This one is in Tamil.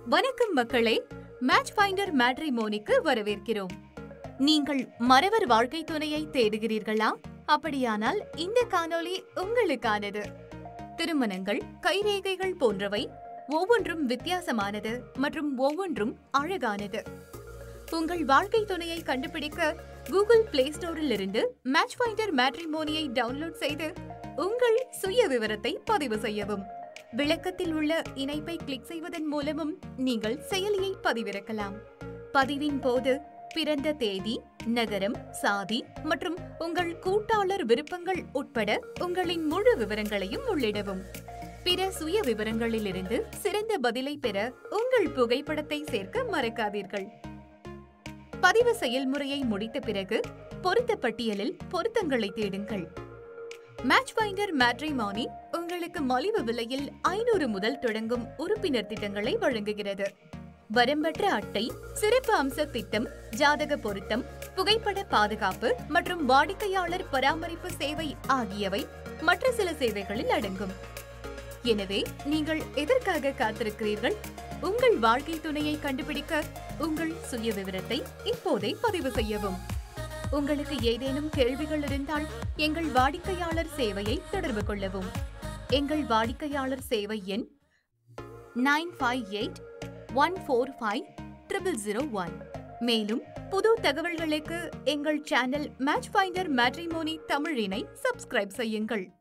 வணக்கம் மக்களே மேட்ச் ஃபைண்டர் மேட்ரிமோனிக்கு வரவேற்கிறோம் நீங்கள் மறவர் வாழ்க்கை துணையை தேடுகிறீர்களா அப்படியானால் இந்த காணொளி உங்களுக்கானது திருமணங்கள் கைரேகைகள் போன்றவை ஒவ்வொன்றும் வித்தியாசமானது மற்றும் ஒவ்வொன்றும் அழகானது உங்கள் வாழ்க்கை துணையை கண்டுபிடிக்க கூகுள் பிளே ஸ்டோரில் இருந்து மேட்ச் ஃபைண்டர் மேட்ரிமோனியை டவுன்லோட் செய்து உங்கள் சுய விவரத்தை பதிவு செய்யவும் விளக்கத்தில் உள்ள இணைப்பை கிளிக் செய்வதன் மூலமும் நீங்கள் செயலியை பதிவிறக்கலாம் பதிவின் போது பிறந்த தேதி நகரம் சாதி மற்றும் உங்கள் கூட்டாளர் விருப்பங்கள் உட்பட உங்களின் முழு விவரங்களையும் உள்ளிடவும் பிற சுய விவரங்களிலிருந்து சிறந்த பதிலை பெற உங்கள் புகைப்படத்தை சேர்க்க மறக்காதீர்கள் பதிவு செயல்முறையை முடித்த பிறகு பொருத்த பட்டியலில் பொருத்தங்களை தேடுங்கள் மேட்ச் ஃபைண்டர் மேட்ரிமானி உங்களுக்கு மலிவு விலையில் ஐநூறு முதல் தொடங்கும் உறுப்பினர் திட்டங்களை வழங்குகிறது வரம்பற்ற அட்டை சிறப்பு அம்ச திட்டம் ஜாதக பொருத்தம் புகைப்பட பாதுகாப்பு மற்றும் வாடிக்கையாளர் பராமரிப்பு சேவை ஆகியவை மற்ற சில சேவைகளில் அடங்கும் எனவே நீங்கள் எதற்காக காத்திருக்கிறீர்கள் உங்கள் வாழ்க்கை துணையை கண்டுபிடிக்க உங்கள் சுய விவரத்தை இப்போதே பதிவு செய்யவும் உங்களுக்கு ஏதேனும் கேள்விகள் இருந்தால் எங்கள் வாடிக்கையாளர் சேவையை தொடர்பு கொள்ளவும் எங்கள் வாடிக்கையாளர் சேவை எண் nine five eight one four five triple zero one மேலும் புது தகவல்களுக்கு எங்கள் சேனல் மேட்ச் ஃபைண்டர் மேட்ரிமோனி தமிழினை சப்ஸ்கிரைப் செய்யுங்கள்